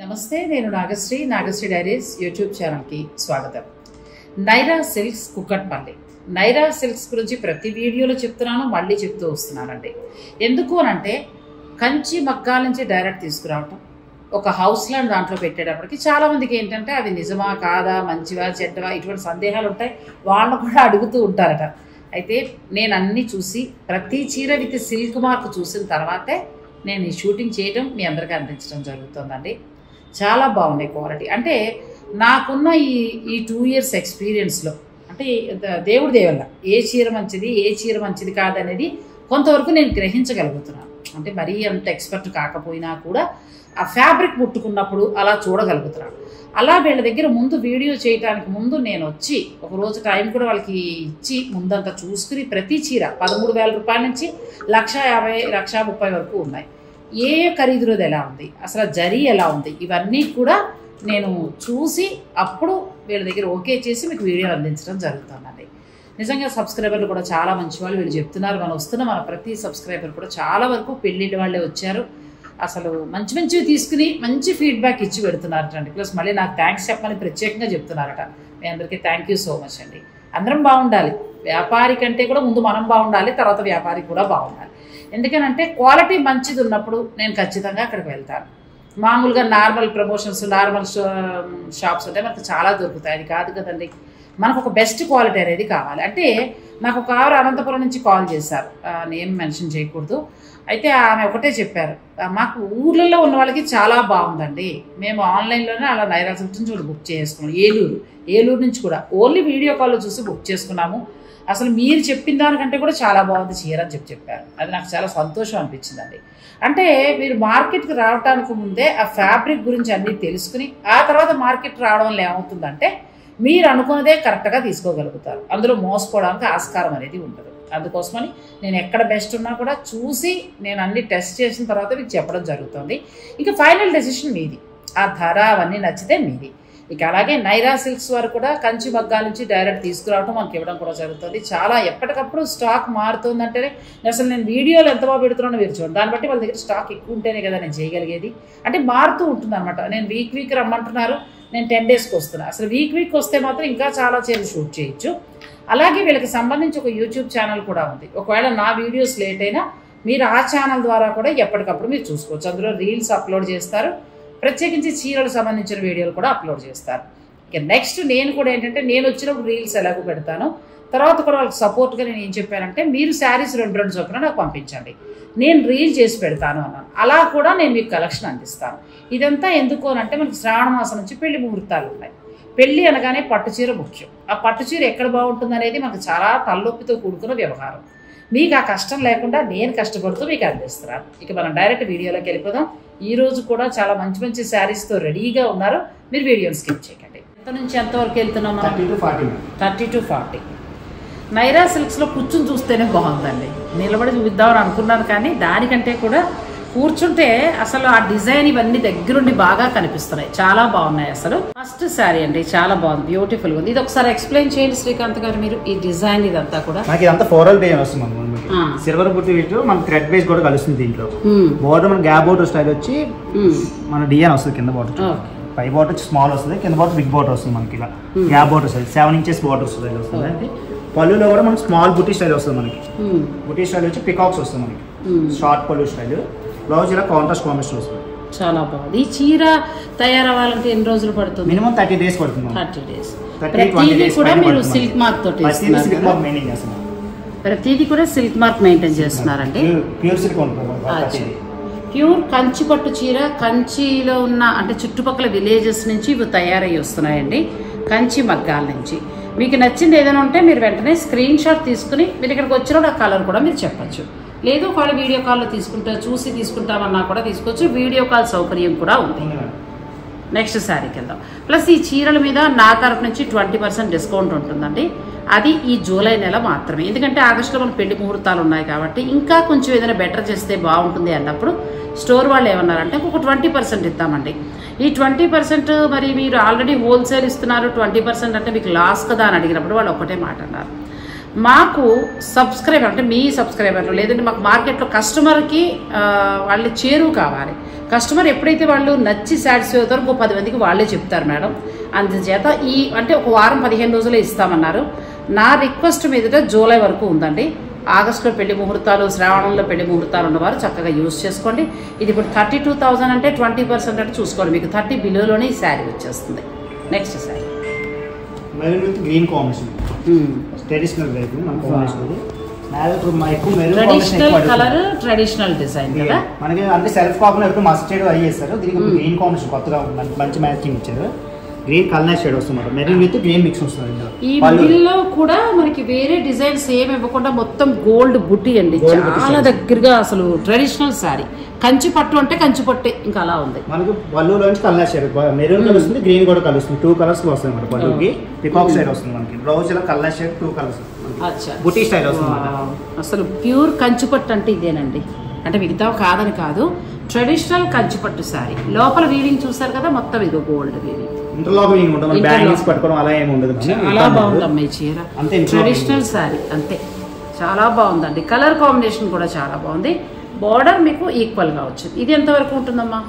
నమస్తే నేను Nagasri Nagasri diaries YouTube ఛానల్కి స్వాగతం నైరా సిల్క్స్ కుక్కట్పల్లి నైరా సిల్క్స్ గురించి ప్రతి వీడియోలో చెప్తున్నాను మళ్ళీ చెప్తూ వస్తున్నానండి ఎందుకు అనంటే కంచి మగ్గాల నుంచి డైరెక్ట్ తీసుకురావటం ఒక హౌస్ ల్యాండ్ దాంట్లో పెట్టేటప్పటికి చాలా మందికి ఏంటంటే అవి నిజమా కాదా మంచివా చెడ్డవా ఇటువంటి సందేహాలు ఉంటాయి వాళ్ళు కూడా అడుగుతూ ఉంటారట అయితే నేను అన్నీ చూసి ప్రతి చీర విత్ సిల్క్ మార్క్ చూసిన తర్వాతే నేను ఈ షూటింగ్ చేయడం మీ అందరికీ అందించడం జరుగుతుందండి చాలా బాగున్నాయి క్వాలిటీ అంటే నాకున్న ఈ ఈ టూ ఇయర్స్ ఎక్స్పీరియన్స్లో అంటే ద- దేవుడి దేవల్ల ఏ చీర మంచిది ఏ చీర మంచిది కాదనేది కొంతవరకు నేను గ్రహించగలుగుతున్నాను అంటే మరీ అంత ఎక్స్పర్ట్ కాకపోయినా కూడా ఆ ఫ్యాబ్రిక్ ముట్టుకున్నప్పుడు అలా చూడగలుగుతున్నాను అలా వీళ్ళ దగ్గర ముందు వీడియో చేయడానికి ముందు నేను వచ్చి ఒక రోజు టైం కూడా వాళ్ళకి ఇచ్చి ముందంతా చూసుకుని ప్రతి చీర పదమూడు వేల రూపాయల నుంచి లక్ష యాభై లక్ష ముప్పై వరకు ఉన్నాయి ఏ ఖరీదులోది ఎలా ఉంది అసలు ఆ జరీ ఎలా ఉంది ఇవన్నీ కూడా నేను చూసి అప్పుడు వీళ్ళ దగ్గర ఓకే చేసి మీకు వీడియో అందించడం జరుగుతుందండి నిజంగా సబ్స్క్రైబర్లు కూడా చాలా మంచి వాళ్ళు వీళ్ళు చెప్తున్నారు మనం వస్తున్న మన ప్రతి సబ్స్క్రైబర్ కూడా చాలా వరకు పెళ్ళిళ్ళ వాళ్ళే వచ్చారు అసలు మంచి మంచివి తీసుకుని మంచి ఫీడ్బ్యాక్ ఇచ్చి పెడుతున్నారటండి ప్లస్ మళ్ళీ నాకు థ్యాంక్స్ చెప్పమని ప్రత్యేకంగా చెప్తున్నారట మీ అందరికీ థ్యాంక్ యూ సో మచ్ అండి అందరం బాగుండాలి వ్యాపారి కంటే కూడా ముందు మనం బాగుండాలి తర్వాత వ్యాపారి కూడా బాగుండాలి ఎందుకనంటే క్వాలిటీ మంచిది ఉన్నప్పుడు నేను ఖచ్చితంగా అక్కడికి వెళ్తాను మామూలుగా నార్మల్ ప్రమోషన్స్ నార్మల్ షాప్స్ అంటే మనకు చాలా దొరుకుతాయి అది కాదు కదండి మనకు ఒక బెస్ట్ క్వాలిటీ అనేది కావాలి అంటే నాకు ఒక ఆరు అనంతపురం నుంచి కాల్ చేశారు నేమ్ మెన్షన్ చేయకూడదు అయితే ఆమె ఒకటే చెప్పారు ఆ, మాకు ఊర్లలో ఉన్న వాళ్ళకి చాలా బాగుందండి మేము ఆన్లైన్లోనే అలా నైరా సిల్క్ నుంచి కూడా బుక్ చేసుకున్నాం ఏలూరు ఏలూరు నుంచి కూడా ఓన్లీ వీడియో కాల్లో చూసి బుక్ చేసుకున్నాము అసలు మీరు చెప్పిన దానికంటే కూడా చాలా బాగుంది చీర అని చెప్పి చెప్పారు అది నాకు చాలా సంతోషం అనిపించిందండి అంటే మీరు మార్కెట్కి రావడానికి ముందే ఆ ఫ్యాబ్రిక్ గురించి అన్నీ తెలుసుకుని ఆ తర్వాత మార్కెట్ రావడం వల్ల ఏమవుతుందంటే మీరు అనుకున్నదే కరెక్ట్గా తీసుకోగలుగుతారు అందులో మోసపోవడానికి ఆస్కారం అనేది ఉండదు అందుకోసమని నేను ఎక్కడ బెస్ట్ ఉన్నా కూడా చూసి నేను అన్ని టెస్ట్ చేసిన తర్వాత మీకు చెప్పడం జరుగుతుంది ఇక ఫైనల్ డెసిషన్ మీది ఆ ధర అవన్నీ నచ్చితే మీది ఇక అలాగే నైరా సిల్క్స్ వారు కూడా కంచి మగ్గాల నుంచి డైరెక్ట్ తీసుకురావడం మనకి ఇవ్వడం కూడా జరుగుతుంది చాలా ఎప్పటికప్పుడు స్టాక్ మారుతుందంటేనే అసలు నేను వీడియోలు ఎంత బాగా పెడుతున్నానో మీరు చూడండి దాన్ని బట్టి వాళ్ళ దగ్గర స్టాక్ ఎక్కువ ఉంటేనే కదా నేను చేయగలిగేది అంటే మారుతూ ఉంటుంది అనమాట నేను వీక్ వీక్ రమ్మంటున్నారు నేను టెన్ డేస్కి వస్తున్నాను అసలు వీక్ వీక్ వస్తే మాత్రం ఇంకా చాలా చీరలు షూట్ చేయొచ్చు అలాగే వీళ్ళకి సంబంధించి ఒక యూట్యూబ్ ఛానల్ కూడా ఉంది ఒకవేళ నా వీడియోస్ లేట్ అయినా మీరు ఆ ఛానల్ ద్వారా కూడా ఎప్పటికప్పుడు మీరు చూసుకోవచ్చు అందులో రీల్స్ అప్లోడ్ చేస్తారు ప్రత్యేకించి చీరలకు సంబంధించిన వీడియోలు కూడా అప్లోడ్ చేస్తారు ఇక నెక్స్ట్ నేను కూడా ఏంటంటే నేను వచ్చినప్పుడు రీల్స్ ఎలాగో పెడతాను తర్వాత కూడా వాళ్ళకి సపోర్ట్గా నేను ఏం చెప్పానంటే మీరు శారీస్ రెండు రెండు చొప్పున నాకు పంపించండి నేను రీల్ చేసి పెడతాను అన్నాను అలా కూడా నేను మీకు కలెక్షన్ అందిస్తాను ఇదంతా ఎందుకు అని అంటే మనకి శ్రావణ మాసం నుంచి పెళ్లి ముహూర్తాలు ఉన్నాయి పెళ్లి అనగానే పట్టు చీర ముఖ్యం ఆ పట్టు చీర ఎక్కడ బాగుంటుంది అనేది మనకు చాలా తలనొప్పితో కూడుకున్న వ్యవహారం మీకు ఆ కష్టం లేకుండా నేను కష్టపడుతూ మీకు అందిస్తున్నాను ఇక మనం డైరెక్ట్ వీడియోలోకి వెళ్ళిపోదాం ఈ రోజు కూడా చాలా మంచి మంచి శారీస్తో రెడీగా ఉన్నారు మీరు వీడియోని స్కిప్ చేయకండి ఎంత నుంచి ఎంతవరకు వెళ్తున్నాం మనం thirty to forty thirty to forty Naira సిల్క్స్లో కూర్చుని చూస్తేనే బాగుందండి నిలబడి చూద్దామని అనుకున్నాను కానీ దానికంటే కూడా కూర్చుంటే అసలు ఆ డిజైన్ ఇవన్నీ దగ్గరుండి బాగా కనిపిస్తున్నాయి చాలా బాగున్నాయి అసలు ఫస్ట్ శారీ అండి చాలా బాగుంది బ్యూటిఫుల్ ఉంది ఇది ఒకసారి ఎక్స్ప్లెయిన్ చేయండి శ్రీకాంత్ గారు మీరు ఈ డిజైన్ ఇదంతా కూడా మనకి ఇదంతా ఫోరల్ డిజైన్ వస్తుంది మన మనకి ఆ. సిల్వర్ బుట్టి వీటిలో మన థ్రెడ్ బేస్ కూడా కలుస్తుంది దీంట్లో మ్మ్. బోర్డర్ మన గ్యాప్ బోర్డర్ స్టైల్ వచ్చి మ్మ్. మన డిజైన్ వస్తుంది కింద బోర్డర్ ఓకే. పై బోర్డర్ వచ్చి స్మాల్ వస్తుంది కింద బోర్డర్ బిగ్ బోర్డర్ వస్తుంది మనకి ఇలా gap border style seven inches border style వస్తుంది ఓకే. పళ్ళులో కూడా మనకి స్మాల్ బుట్టి స్టైల్ వస్తుంది మనకి మ్మ్. బుట్టి స్టైల్ వచ్చి పికాక్స్ వస్తుంది మనకి మ్మ్. షార్ట్ పళ్ళు స్టైల్ బ్లౌజ్ ఇలా కాంట్రాస్ట్ కాంబినేషన్ వస్తుంది చాలా బాగుంది ఈ చీర తయారవ్వాలంటే ఎన్ని రోజులు పడుతుంది మినిమం థర్టీ డేస్ పడుతుంది మనకి. థర్టీ డేస్ 30, 20 ప్రతిదీ days కూడా పైన మీరు పడుతుంది సిల్క్ మార్క్ తోటి ప్రతిదీ ఇస్తున్నారు సిల్క్ కదా? మార్క్ మెయింటైన్ చేస్తున్నాం ప్రతిదీ కూడా సిల్క్ మార్క్ మెయింటైన్ చేస్తున్నారండి ప్యూర్ సిల్క్ ఉంటుంది అచ్చా. ప్యూర్ కంచి పట్టు చీర కంచిలో ఉన్న అంటే చుట్టుపక్కల విలేజెస్ నుంచి ఇవి తయారయ్యి వస్తున్నాయండి కంచి మగ్గాల నుంచి మీకు నచ్చింది ఏదైనా ఉంటే మీరు వెంటనే స్క్రీన్ షాట్ తీసుకుని మీరు ఇక్కడికి వచ్చినప్పుడు ఆ కలర్ కూడా మీరు చెప్పచ్చు లేదు ఒకవేళ వీడియో కాల్లో తీసుకుంటా చూసి తీసుకుంటామన్నా కూడా తీసుకోవచ్చు వీడియో కాల్ సౌకర్యం కూడా ఉంది నెక్స్ట్ శారీకి వెళ్దాం ప్లస్ ఈ చీరల మీద నా తరఫు నుంచి ట్వంటీ పర్సెంట్ డిస్కౌంట్ ఉంటుందండి అది ఈ జూలై నెల మాత్రమే ఎందుకంటే ఆగస్టులో మన పెళ్లి ముహూర్తాలు ఉన్నాయి కాబట్టి ఇంకా కొంచెం ఏదైనా బెటర్ చేస్తే బాగుంటుంది అన్నప్పుడు స్టోర్ వాళ్ళు ఏమన్నారంటే ఒక ట్వంటీ పర్సెంట్ ఇద్దామండి ఈ ట్వంటీ పర్సెంట్ మరి మీరు ఆల్రెడీ హోల్సేల్ ఇస్తున్నారు ట్వంటీ పర్సెంట్ అంటే మీకు లాస్ కదా అని అడిగినప్పుడు వాళ్ళు ఒకటే మాట అన్నారు మాకు సబ్స్క్రైబర్ అంటే మీ సబ్స్క్రైబర్లు లేదంటే మాకు మార్కెట్లో కస్టమర్కి ఆ, వాళ్ళ చేరువు కావాలి కస్టమర్ ఎప్పుడైతే వాళ్ళు నచ్చి సాటిస్ఫై అవుతారో ఇంకో పది మందికి వాళ్ళే చెప్తారు మేడం అందుచేత ఈ అంటే ఒక వారం పదిహేను రోజులే ఇస్తామన్నారు నా రిక్వెస్ట్ మీదట జూలై వరకు ఉందండి ఆగస్టులో పెళ్లి ముహూర్తాలు శ్రావణంలో పెళ్లి ముహూర్తాలు ఉన్నవారు చక్కగా యూజ్ చేసుకోండి ఇది ఇప్పుడు థర్టీ టూ థౌజండ్ అంటే ట్వంటీ పర్సెంట్ అంటే చూసుకోండి మీకు థర్టీ బిలోలోనే ఈ శారీ వచ్చేస్తుంది next sari maroon with green combination traditional type మన కాంబినేషన్ ఇది నాది ఇప్పుడు మా ఎక్కువ maroon traditional colour traditional design కదా మనకి అంటే సెల్ఫ్ కాకుండా ఎప్పుడు మస్టర్డ్ అవి చేస్తారు దీనికి గ్రీన్ కాంబినేషన్ కొత్తగా మంచి- మంచి మ్యాచింగ్ ఇచ్చారు గ్రీన్ కలర్ షేడ్ వస్తుంది మెరూన్ విత్ గ్రీన్ మిక్స్ వస్తుంది ఇందులో. ఈ పళ్ళు మిడిల్లో కూడా మనకి వేరే డిజైన్స్ ఏమి ఇవ్వకుండా మొత్తం గోల్డ్ బుట్టి అండి Gold booty చాలా saree. దగ్గరగా అసలు ట్రెడిషనల్ శారీ కంచి పట్టు అంటే కంచి పట్టే ఇంకా అలా ఉంది మనకు పళ్ళులో నుంచి కలర్ షేడ్ మెరూన్ కలుస్తుంది గ్రీన్ కూడా కలుస్తుంది టూ కలర్స్ వస్తాయి మన పళ్ళుకి పికాక్ సైడ్ వస్తుంది మనకి బ్లౌజ్ ఇలా కలర్ షేడ్ టూ కలర్స్ అచ్చా బుటీ స్టైల్ వస్తుంది వావ్. అన్నమాట. అసలు ప్యూర్ కంచిపట్టు అంటే ఇదేనండి అంటే మిగతా కాదని కాదు ట్రెడిషనల్ కంచిపట్టు శారీ లోపల వీవింగ్ చూసారు కదా మొత్తం ఇదో గోల్డ్ వీవింగ్ ఇంటర్లాక్ ఏమి ఉండదు Interlock. బ్యాంగిల్స్ పట్టుకోవడం అలా ఏమి ఉండదు చాలా బాగుంది అమ్మాయి చీర అంతే interlock ట్రెడిషనల్ శారీ అంతే చాలా బాగుందండి కలర్ కాంబినేషన్ కూడా చాలా బాగుంది బార్డర్ మీకు ఈక్వల్ గా వచ్చింది ఇది ఎంత వరకు ఉంటుందమ్మా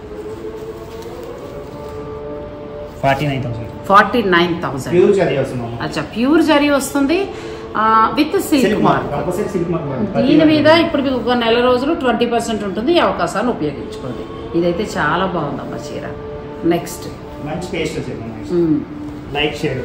forty nine thousand forty nine thousand pure చదివి వస్తుంది అచ్చా ప్యూర్ జరీ వస్తుంది with silk silk mark mark compulsory silk mark దీని మీద ఇప్పుడు మీకు ఒక నెల రోజులు ట్వంటీ పర్సెంట్ ఉంటుంది ఈ అవకాశాన్ని ఉపయోగించుకోండి ఇదైతే చాలా బాగుందమ్మా చీర నెక్స్ట్ మంచి పేస్ట్ వచ్చేది లైట్ షేడ్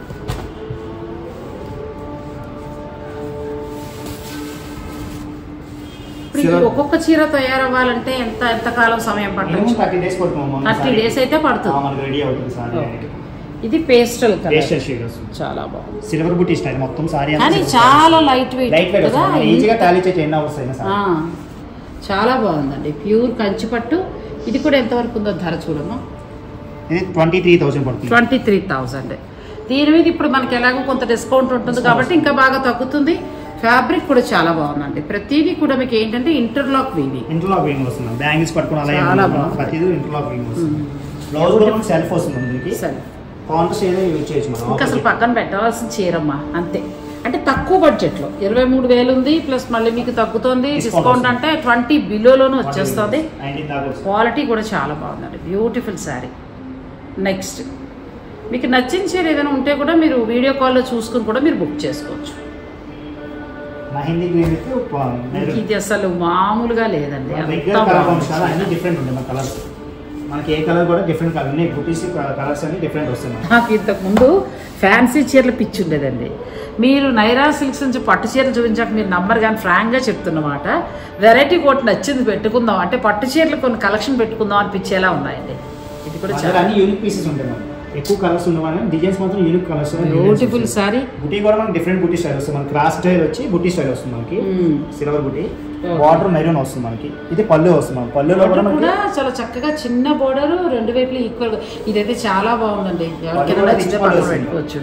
ఇప్పుడు ఇది ఒక్కొక్క చీర తయారవ్వాలంటే ఎంత ఎంత కాలం సమయం పట్టచ్చు థర్టీ డేస్ పడుతుంది థర్టీ డేస్ అయితే పడుతుంది మనకు రెడీ అవుతుంది సారీ Okay. ఇది పేస్టల్ కలర్ పేస్టల్ షేడ్ వస్తుంది చాలా బాగుంది సిల్వర్ బుటీ స్టైల్ మొత్తం సారీ కానీ చాలా లైట్ వెయిట్ లైట్ వెయిట్ కదా వస్తుంది ఈజీగా టాలీ చేయొచ్చు ఎన్ని అవర్స్ అయినా ఆ, సార్ చాలా బాగుందండి ప్యూర్ కంచిపట్టు ఇది కూడా ఎంతవరకు ఉందో ధర చూడమ్మా ఇది ట్వంటీ త్రీ థౌసండ్ పడుతుంది ట్వంటీ త్రీ థౌజండ్ దీని మీద ఇప్పుడు మనకి ఎలాగో కొంత డిస్కౌంట్ ఉంటుంది కాబట్టి ఇంకా బాగా తగ్గుతుంది ఫ్యాబ్రిక్ కూడా చాలా బాగుందండి ప్రతిదీ కూడా మీకు ఏంటంటే ఇంటర్లాక్ వీవింగ్ ఇంటర్లాక్ వీవింగ్ వస్తుంది బ్యాంగిల్స్ పట్టుకుని అలా చాలా ఏమి బాగుంది. ప్రతిదీ ఇంటర్లాక్ వీవింగ్ వస్తుంది బ్లౌజ్ కూడా మనకి సెల్ఫ్ వస్తుంది దీనికి సరే కాంట్రాస్ట్ ఏదో యూజ్ చేయొచ్చు మనం ఇంకా అసలు opposite. పక్కన పెట్టాల్సిన చీరమ్మా అంతే అంటే తక్కువ బడ్జెట్లో ఇరవై మూడు వేలు ఉంది ప్లస్ మళ్ళీ మీకు తగ్గుతుంది Discount డిస్కౌంట్ వస్తుంది. అంటే ట్వంటీ బిలోలోనే వచ్చేస్తుంది 19 దాకా వస్తుంది. క్వాలిటీ కూడా చాలా బాగుందండి బ్యూటిఫుల్ శారీ నెక్స్ట్ మీకు నచ్చిన చీర ఏదైనా ఉంటే కూడా మీరు వీడియో కాల్లో చూసుకుని కూడా మీరు బుక్ చేసుకోవచ్చు మహిందీ గ్రీన్ విత్ మీకు ఇది అసలు మామూలుగా లేదండి అంత రెగ్యులర్ కలర్ బాగుంది. చాలా అన్ని డిఫరెంట్ ఉంటాయి మన కలర్స్ మనకి ఏ కలర్ కూడా డిఫరెంట్ కలర్ ఉన్నాయి బుటీస్ కలర్స్ అన్ని డిఫరెంట్ వస్తాయి మనకి నాకు ఇంతకుముందు ఫ్యాన్సీ చీరలు పిచ్చి ఉండేదండి మీరు నైరా సిల్క్స్ నుంచి పట్టు చీరలు చూపించాక మీరు నంబర్ కానీ ఫ్రాంక్గా చెప్తున్నమాట వెరైటీ కోట్ నచ్చింది పెట్టుకుందాం అంటే పట్టు చీరలు కొన్ని కలెక్షన్ పెట్టుకుందాం అనిపించేలా ఉన్నాయండి ఇది కూడా అందులో చాలా అన్ని యూనిక్ పీసెస్ ఉంటాయి మనకి ఎక్కువ కలర్స్ ఉండవని డిజైన్స్ మాత్రం యూనిక్ కలర్స్ బ్యూటిఫుల్ సారీ బుటీ కూడా మనకి డిఫరెంట్ బుటీ స్టైల్ వస్తుంది మనకి క్రాస్ స్టైల్ వచ్చి బుటీ స్టైల్ వస్తుంది మనకి సిల్వర్ బుటీ Okay. వాటర్ మెరూన్ వస్తుంది మనకి ఇది పళ్ళు వస్తుంది మనకి పళ్ళులో కూడా మనకి కూడా చాలా చక్కగా చిన్న బోర్డర్ రెండు వైపులు ఈక్వల్ ఇదైతే చాలా బాగుందండి ఎవరికైనా కూడా నచ్చితే rich పక్కన colours పెట్టుకోవచ్చు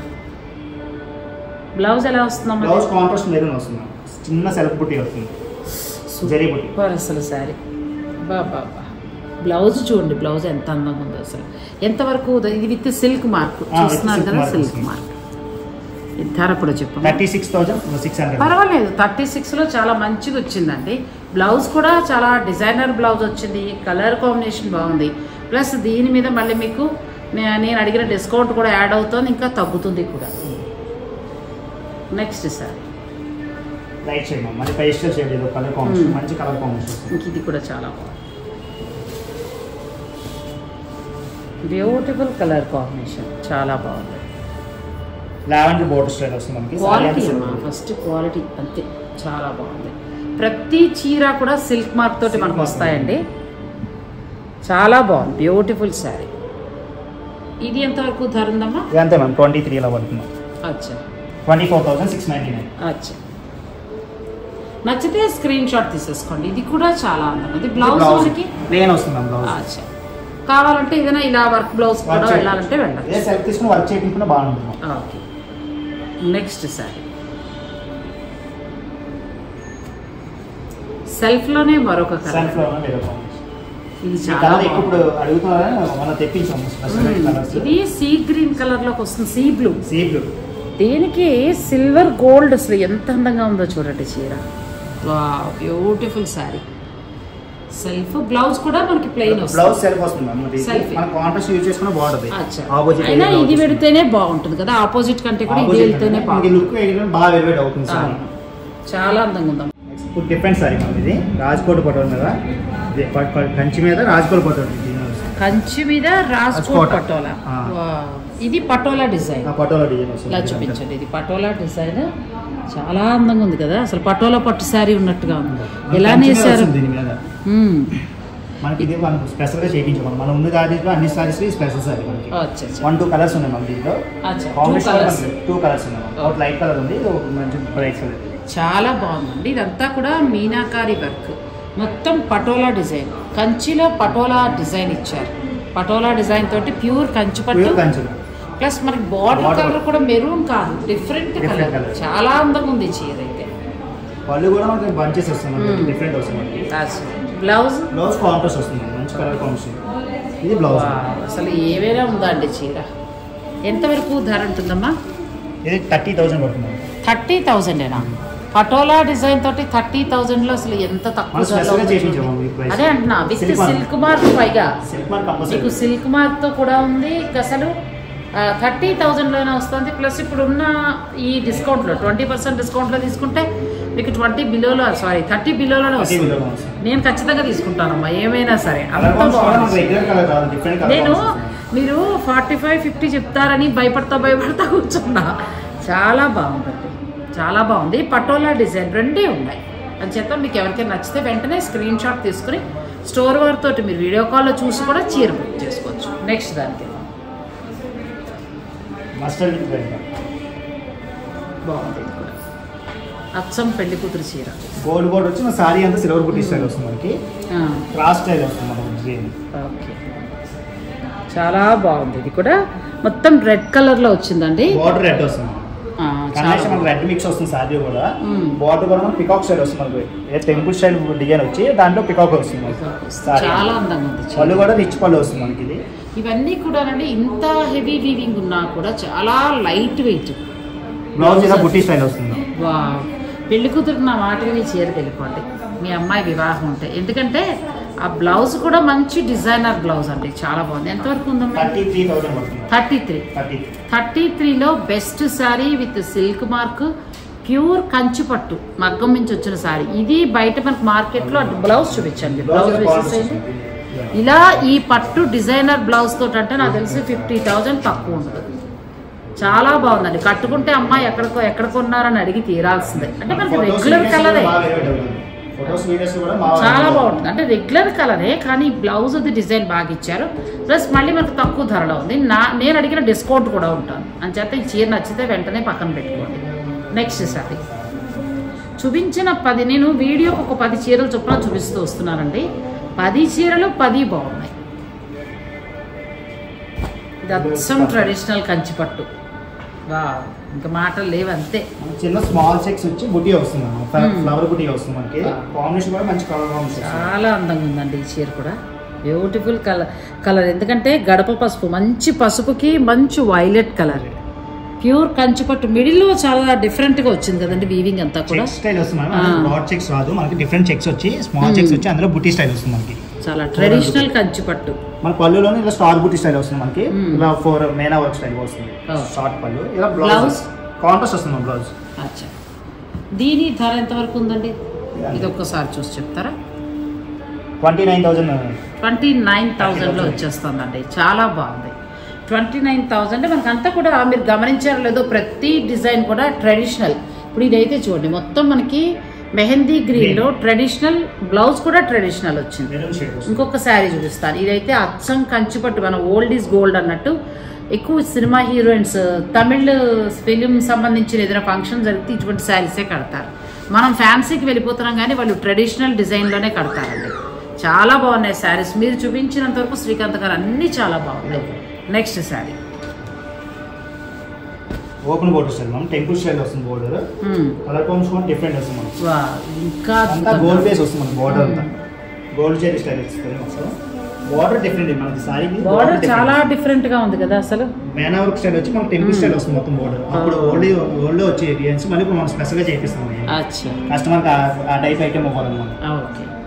బ్లౌజ్ ఎలా వస్తుందమ్మా బ్లౌజ్ కాంట్రాస్ట్ మెరూన్ వస్తుంది మనకి. చిన్న సెల్ఫ్ బుటీ వస్తుంది జరీ బుటీ సూపర్ అసలు శారీ బాబా బ్లౌజ్ చూడండి బ్లౌజ్ ఎంత అందంగా ఉందో అసలు ఎంతవరకు ఉందో? ఇది విత్ సిల్క్ మార్క్ with చూస్తున్నారు silk కదా mark సిల్క్ వస్తుంది. మార్క్ ఇది ధర కూడా చెప్పండి thirty six thousand six hundred పర్వాలేదు థర్టీ సిక్స్లో చాలా మంచిగా వచ్చిందండి బ్లౌజ్ కూడా చాలా డిజైనర్ బ్లౌజ్ వచ్చింది కలర్ కాంబినేషన్ బాగుంది ప్లస్ దీని మీద మళ్ళీ మీకు నే- నేను అడిగిన డిస్కౌంట్ కూడా యాడ్ అవుతుంది ఇంకా తగ్గుతుంది కూడా నెక్స్ట్ సార్ లైట్ షేడ్ మరి పేస్టల్ షేడ్ ఏదో కలర్ కాంబినేషన్ Hmm. మంచి కలర్ కాంబినేషన్ వస్తుంది ఇంక ఇది కూడా చాలా బాగుంది బ్యూటిఫుల్ కలర్ కాంబినేషన్ చాలా బాగుంది లావెండర్ బోర్డర్ స్టైల్ వస్తుంది మనకి క్వాలిటీ Saree అమ్మా అంతా ఫస్ట్ క్వాలిటీ అంతే చాలా బాగుంది ప్రతి చీర కూడా సిల్క్ మార్క్ తోటి Silk మనకు mark. వస్తాయండి చాలా బాగుంది బ్యూటిఫుల్ శారీ ఇది ఎంతవరకు ధర ఉందమ్మా ఇది అంతే మ్యామ్ ట్వంటీ త్రీలో పడుతుంది అచ్చా twenty four thousand six ninety nine అచ్చా నచ్చితే స్క్రీన్ షాట్ తీసేసుకోండి ఇది కూడా చాలా అందం ఇది బ్లౌజ్ మనకి ప్లేన్ వస్తుంది మ్యామ్ బ్లౌజ్ అచ్చా కావాలంటే ఏదైనా ఇలా వర్క్ బ్లౌజ్ కూడా వెళ్ళాలంటే వెళ్ళండి ఇదే సెలెక్ట్ తీసుకుని వర్క్ చేయకుండా బాగుంటుంది ఓకే నెక్స్ట్ శారీ సెల్ఫ్లోనే మరొక సెల్ఫ్ కలర్ లో వేరే కాంబినేషన్ ఇది ఈ చాలా కలర్ ఎక్కువ బాగుంది. ఇప్పుడు అడుగుతున్నారని మనం తెప్పించాము స్పెషల్ మ్మ్. కలర్స్ ఇది సీ గ్రీన్ కలర్ లోకి వస్తుంది సీ బ్లూ సీ బ్లూ దీనికి సిల్వర్ గోల్డ్ అసలు ఎంత అందంగా ఉందో చూడండి చీర వా బ్యూటిఫుల్ శారీ సెల్ఫ్ బ్లౌజ్ కూడా మనకి ప్లెయిన్ వస్తుంది బ్లౌజ్ సెల్ఫ్ వస్తుంది మ్యామ్ ఇది Self. మన కాంట్రాస్ట్ యూజ్ చేసుకున్న బాగుంటుంది అచ్చా. ఆపోజిట్ అయినా ఇది పెడితేనే బాగుంటుంది కదా ఆపోజిట్ కంటే కూడా ఇది వెళ్తేనే బాగుంటుంది లుక్ బాగా వెలివేట్ అవుతుంది సారీ అవును. చాలా అందంగా ఉందాం ఇప్పుడు డిఫరెంట్ సారీ మ్యామ్ ఇది రాజ్కోట్ పట్టు మీద ఇది ప- ప- కంచి మీద రాజ్కోట్ పట్టు కంచి మీద రాజ్కోట్ రాజ్కోట్. పటోలా ఆ. వావ్. ఇది పటోలా డిజైన్ ఆ పటోలా డిజైన్ ఇలా వస్తుంది చూపించండి ఇది పటోలా డిజైన్ చాలా అందంగా ఉంది కదా అసలు పటోలా పట్టు శారీ ఉన్నట్టుగా ఉంది ఎలా కంచి మీద నేసారు వస్తుంది దీని మీద మ్మ్. మనకి ఇది మనం స్పెషల్ గా చేయించుకోం మనం ఉన్న దాంట్లో అన్ని సారీస్ స్పెషల్ సారీ మనకి అచ్చా అచ్చా. వన్ టూ కలర్స్ ఉన్నాయి మ్యామ్ దీంట్లో అచ్చా two combination colours two colours ఉన్నాయి మ్యామ్ ఒకటి లైట్ కలర్ ఉంది ఇది ఒక మంచి బ్రైట్ కలర్ చాలా బాగుందండి ఇదంతా కూడా మీనాకారి వర్క్ మొత్తం పటోలా డిజైన్ కంచిలో పటోలా డిజైన్ ఇచ్చారు పటోలా డిజైన్ తోటి ప్యూర్ కంచి పట్టు ప్యూర్ కంచులు ప్లస్ మనకి బార్డర్ Border. కలర్ కూడా మెరూన్ కాదు డిఫరెంట్ Different కలర్ colour. చాలా అందంగా ఉంది ఈ చీర అయితే పళ్ళు కూడా మనకి బంచెస్ వస్తుంది మనకి Hmm. డిఫరెంట్ వస్తుంది మనకి బ్లౌజ్ బ్లౌజ్ కాంట్రాస్ట్ వస్తుంది మంచి కలర్ కాంబినేషన్ ఇది బ్లౌజ్ అసలు ఏమైనా ఉందా అండి చీర ఎంతవరకు ధర ఉంటుందమ్మా ఇది థర్టీ థౌసండ్ పడుతుంది థర్టీ థౌజండేనా పటోలా డిజైన్ తోటి థర్టీ థౌజండ్ లో అసలు ఎంత తక్కువ మనం ధరలో special గా ఉందో చేయించాము చూడండి. ఈ price. అదే అంటున్నా with Silk mark. Silk mark పైగా సిల్క్ మార్క్ కంపల్సరీ మీకు సిల్క్ మార్క్ తో కూడా ఉంది ఇంకా అసలు థర్టీ థౌజండ్ లోనే వస్తుంది ప్లస్ ఇప్పుడు ఉన్న ఈ డిస్కౌంట్ లో ట్వంటీ పర్సెంట్ డిస్కౌంట్ లో తీసుకుంటే మీకు ట్వంటీ బిలోలో సారీ థర్టీ బిలోలోనే వస్తుంది నేను ఖచ్చితంగా తీసుకుంటానమ్మా ఏమైనా సరే అంత బాగుంది రెగ్యులర్ కలర్ రాదు డిఫరెంట్ కలర్ నేను మీరు ఫార్టీ ఫైవ్ ఫిఫ్టీ చెప్తారని భయపడతా భయపడతా కూర్చున్నా చాలా బాగుందండి చాలా బాగుంది పటోలా డిజైన్ రెండే ఉన్నాయి అని చేత మీకు ఎవరికైనా నచ్చితే వెంటనే స్క్రీన్ షాట్ తీసుకుని స్టోర్ వారితో మీరు వీడియో కాల్లో చూసి కూడా చీర బుక్ చేసుకోవచ్చు నెక్స్ట్ దానికి మస్టర్డ్ బాగుంది ఇది కూడా అచ్చం పెళ్లి కూతురు చీర గోల్డ్ బోర్డ్ వచ్చి మన సారీ అంతా సిల్వర్ బుట్టి స్టైల్ వస్తుంది మనకి ఆ, క్రాస్ స్టైల్ వస్తుంది మనకి డిజైన్ ఓకే చాలా బాగుంది ఇది కూడా మొత్తం రెడ్ కలర్లో వచ్చిందండి బార్డర్ రెడ్ వస్తుంది ఆ, చాలా కనీసం మనకి రెడ్ మిక్స్ వస్తుంది సారీ కూడా మ్మ్. బార్డర్ కూడా మనకి పికాక్ స్టైల్ వస్తుంది మనకి ఏ టెంపుల్ స్టైల్ డిజైన్ వచ్చి దాంట్లో పికాక్ వస్తుంది మనకి సారీ చాలా అందంగా ఉంది చీర. పళ్ళు కూడా రిచ్ పళ్ళు వస్తుంది మనకి ఇది ఇవన్నీ కూడా అండి ఇంత హెవీ వీవింగ్ ఉన్నా కూడా చాలా లైట్ వెయిట్ బ్లౌజ్ ఇలా బుట్టి స్టైల్ వస్తుంది వా పెళ్లి కూతురు నా మాట విని చీర వెళ్ళిపోండి మీ అమ్మాయి వివాహం ఉంటే ఎందుకంటే ఆ బ్లౌజ్ కూడా మంచి డిజైనర్ బ్లౌజ్ అండి చాలా బాగుంది ఎంతవరకు ఉందమ్మా థర్టీ త్రీ థౌసండ్ పడుతుంది థర్టీ త్రీ థర్టీ థర్టీ త్రీలో best sari with silk mark pure Kanchi పట్టు మగ్గం నుంచి వచ్చిన శారీ ఇది బయట మనకు మార్కెట్లో బ్లౌజ్ చూపించండి బ్లౌజ్ వేసేసేయండి ఇలా ఈ పట్టు డిజైనర్ బ్లౌజ్ తోటి అంటే నాకు తెలిసి ఫిఫ్టీ థౌజండ్ తక్కువ ఉంటుంది చాలా బాగుందండి కట్టుకుంటే అమ్మాయి ఎక్కడికో ఎక్కడ కొన్నారని అడిగి తీరాల్సిందే అంటే మనకి రెగ్యులర్ కలరే ఫొటోస్ వీడియోస్ కూడా మా చాలా బాగుంటుంది అంటే రెగ్యులర్ కలరే కానీ బ్లౌజ్ అది డిజైన్ బాగా ఇచ్చారు ప్లస్ మళ్ళీ మనకు తక్కువ ధరలో ఉంది నా నేను అడిగిన డిస్కౌంట్ కూడా ఉంటాను అని చేత ఈ చీర నచ్చితే వెంటనే పక్కన పెట్టుకోండి నెక్స్ట్ సారీ చూపించిన పది నేను వీడియోకి ఒక పది చీరలు చొప్పున చూపిస్తూ వస్తున్నానండి పది చీరలు పది బాగున్నాయి ఇది అచ్చం ట్రెడిషనల్ కంచిపట్టు వా ఇంకా మాటలు లేవు అంతే చిన్న స్మాల్ చెక్స్ వచ్చి బుటీ వస్తుంది Hmm. ఫ్లవర్ బుటీ వస్తుంది మనకి Ah. కాంబినేషన్ కూడా మంచి కలర్ కాంబినేషన్ చాలా అందంగా ఉందండి ఈ చీర కూడా బ్యూటిఫుల్ కలర్ కలర్ ఎందుకంటే గడప పసుపు మంచి పసుపుకి మంచి వైలెట్ కలర్ ప్యూర్ కంచిపట్టు మిడిల్లో చాలా డిఫరెంట్గా వచ్చింది కదండి వీవింగ్ అంతా కూడా చెక్ స్టైల్ వస్తుంది Ah. మనకి బ్రాడ్ చెక్స్ రాదు మనకి డిఫరెంట్ చెక్స్ వచ్చి స్మాల్ Hmm. చెక్స్ వచ్చి అందులో బుటీ స్టైల్ వస్తుంది మనకి చాలా ట్రెడిషనల్ కంచిపట్టు మన పళ్ళులోనే ఇలా స్టార్ బుటీ స్టైల్ వస్తుంది మనకి Hmm. ఇలా ఫోర్ మేనా వర్క్ స్టైల్ వస్తుంది Oh. షార్ట్ పళ్ళు ఇలా Blouse? బ్లౌజ్ కాంట్రాస్ట్ వస్తుంది మన బ్లౌజ్ అచ్చా దీని ధర ఎంతవరకు ఉందండి ఇది ఒక్కసారి చూసి చెప్తారా twenty nine thousand twenty nine థౌజండ్లో వచ్చేస్తుందండి చాలా బాగుంది ట్వంటీ నైన్ థౌజండ్ మనకు అంతా కూడా మీరు గమనించారో లేదో ప్రతి డిజైన్ కూడా ట్రెడిషనల్ ఇప్పుడు ఇదైతే చూడండి మొత్తం మనకి మెహందీ గ్రీన్లో ట్రెడిషనల్ బ్లౌజ్ కూడా ట్రెడిషనల్ వచ్చింది మెరూన్ షేడ్ వస్తుంది ఇంకొక శారీ చూపిస్తాను ఇదైతే అచ్చం కంచిపట్టు మన ఓల్డ్ ఈజ్ గోల్డ్ అన్నట్టు ఎక్కువ సినిమా హీరోయిన్స్ తమిళ్ ఫిలిం సంబంధించిన ఏదైనా ఫంక్షన్ జరిగితే ఇటువంటి శారీసే కడతారు మనం ఫ్యాన్సీకి వెళ్ళిపోతున్నాం కానీ వాళ్ళు ట్రెడిషనల్ డిజైన్లోనే కడతారండి చాలా బాగున్నాయి శారీస్ మీరు చూపించినంత వరకు శ్రీకాంత్ గారు అన్నీ చాలా బాగున్నాయి next sari open border style మనం టెంపుల్ స్టైల్ వస్తుంది బోర్డర్ కలర్ కాంబినేషన్ కూడా డిఫరెంట్ వస్తుంది మనకి వా ఇంకా అంతా గోల్డ్ బేస్ వస్తుంది మనకి బోర్డర్ అంతా గోల్డ్ జెరీ స్టైల్ వస్తుంది మొత్తం బోర్డర్ డిఫరెంట్ మనకి సారీ బార్డర్ చాలా డిఫరెంట్ గా ఉంది కదా అసలు మేనా వర్క్ స్టైల్ వచ్చి మనకి టెంపుల్ స్టైల్ వస్తుంది మొత్తం బోర్డర్ అప్పుడు ఓల్డ్ ఓల్డ్ వచ్చే డిజైన్స్ మళ్ళీ ఇప్పుడు మనం స్పెషల్ గా చేపిస్తాం అచ్చా కస్టమర్ ఆ టైప్ ఐటమ్ ఇవ్వాలన్నమాట ఓకే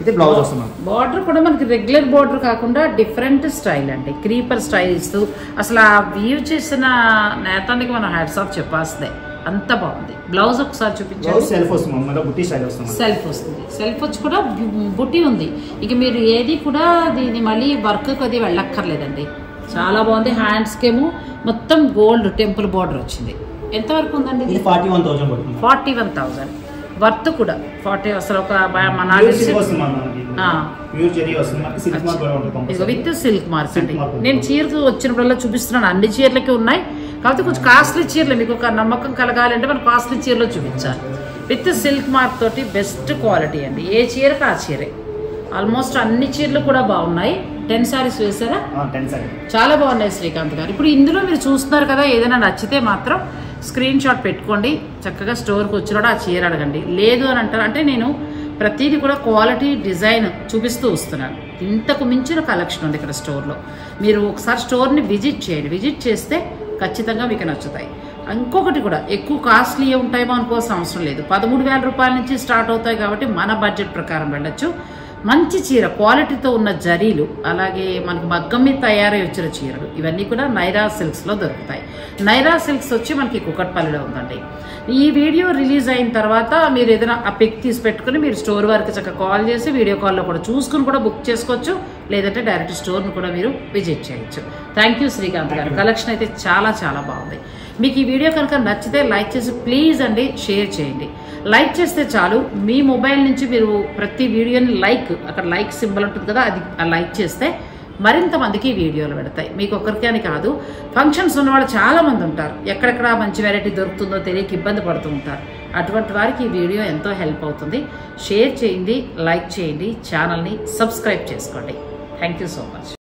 ఇది బ్లౌజ్ వస్తుంది మేడం బార్డర్ కూడా మనకి రెగ్యులర్ బార్డర్ కాకుండా డిఫరెంట్ స్టైల్ అండి క్రీపర్ స్టైల్ ఇస్తూ అసలు ఆ వ్యూ చేసిన నేతానికి మనం హ్యాట్స్ ఆఫ్ చెప్పాల్సిందే అంత బాగుంది బ్లౌజ్ ఒకసారి బ్లౌజ్ చూపించండి సెల్ఫ్ వస్తుంది మేడం మళ్ళీ బుట్టి స్టైల్ వస్తుంది మేడం. సెల్ఫ్ వస్తుంది సెల్ఫ్ వచ్చి కూడా బు- బుట్టి ఉంది ఇక మీరు ఏది కూడా దీన్ని మళ్ళీ వర్క్ అది వెళ్ళక్కర్లేదండి చాలా బాగుంది హ్యాండ్స్కేమో మొత్తం గోల్డ్ టెంపుల్ బార్డర్ వచ్చింది ఎంతవరకు ఉందండి ఇది ఫార్టీ వన్ థౌసండ్ పడుతుంది ఫార్టీ వన్ థౌజండ్ వర్త్ కూడా ఫార్టీ అసలు ఒక బ- మన నాకు ప్యూర్ తెలిసి సిల్క్ వస్తుంది మేడం మనకి ఆ. ప్యూర్ చెరీ వస్తుంది మనకి సిల్క్ మార్క్ కూడా ఉంటుంది ఇక కంపల్సరీ. విత్ సిల్క్ మార్క్ అండి Silk mark ఉంది. నేను చీరకు వచ్చినప్పుడల్లా చూపిస్తున్నాను అన్ని చీరలకి ఉన్నాయి కాకపోతే కొంచెం కాస్ట్లీ చీరలు మీకు ఒక నమ్మకం కలగాలంటే మనం కాస్ట్లీ చీరలో చూపించాలి విత్ సిల్క్ మార్క్ తోటి బెస్ట్ క్వాలిటీ అండి ఏ చీరకు ఆ చీరే ఆల్మోస్ట్ అన్ని చీరలు కూడా బాగున్నాయి టెన్ సారీస్ వేసారా ఆ, టెన్ సారీ చాలా బాగున్నాయి శ్రీకాంత్ గారు ఇప్పుడు ఇందులో మీరు చూస్తున్నారు కదా ఏదైనా నచ్చితే మాత్రం స్క్రీన్ షాట్ పెట్టుకోండి చక్కగా స్టోర్కి వచ్చినాడు ఆ చీర అడగండి లేదు అని అంటారు అంటే నేను ప్రతిదీ కూడా క్వాలిటీ డిజైన్ చూపిస్తూ వస్తున్నాను ఇంతకు మించిన కలెక్షన్ ఉంది ఇక్కడ స్టోర్లో మీరు ఒకసారి స్టోర్ని విజిట్ చేయండి విజిట్ చేస్తే ఖచ్చితంగా మీకు నచ్చుతాయి ఇంకొకటి కూడా ఎక్కువ కాస్ట్లీ ఉంటాయేమో అనుకోవాల్సిన అవసరం లేదు పదమూడు వేల రూపాయల నుంచి స్టార్ట్ అవుతాయి కాబట్టి మన బడ్జెట్ ప్రకారం వెళ్ళొచ్చు మంచి చీర క్వాలిటీతో ఉన్న జరీలు అలాగే మనకి మగ్గం మీద తయారై వచ్చిన చీరలు ఇవన్నీ కూడా నైరా సిల్క్స్లో దొరుకుతాయి నైరా సిల్క్స్ వచ్చి మనకి కుకట్పల్లిలో ఉందండి ఈ వీడియో రిలీజ్ అయిన తర్వాత మీరు ఏదైనా ఆ పిక్ తీసి పెట్టుకుని మీరు స్టోర్ వారికి చక్కగా కాల్ చేసి వీడియో కాల్లో కూడా చూసుకుని కూడా బుక్ చేసుకోవచ్చు లేదంటే డైరెక్ట్ స్టోర్ను కూడా మీరు విజిట్ చేయొచ్చు థ్యాంక్ యూ శ్రీకాంత్ గారు కలెక్షన్ అయితే చాలా చాలా బాగుంది మీకు ఈ వీడియో కనుక నచ్చితే లైక్ చేసి ప్లీజ్ అండి షేర్ చేయండి లైక్ చేస్తే చాలు మీ మొబైల్ నుంచి మీరు ప్రతి వీడియోని లైక్ అక్కడ లైక్ సింబల్ ఉంటుంది కదా అది ఆ లైక్ చేస్తే మరింత మందికి ఈ వీడియోలు పెడతాయి మీకు ఒక్కరికి అని కాదు ఫంక్షన్స్ ఉన్నవాళ్ళు చాలా మంది ఉంటారు ఎక్కడెక్కడ మంచి వెరైటీ దొరుకుతుందో తెలియక ఇబ్బంది పడుతూ ఉంటారు అటువంటి వారికి ఈ వీడియో ఎంతో హెల్ప్ అవుతుంది షేర్ చేయండి లైక్ చేయండి ఛానల్ని సబ్స్క్రైబ్ చేసుకోండి థ్యాంక్ యూ సో మచ్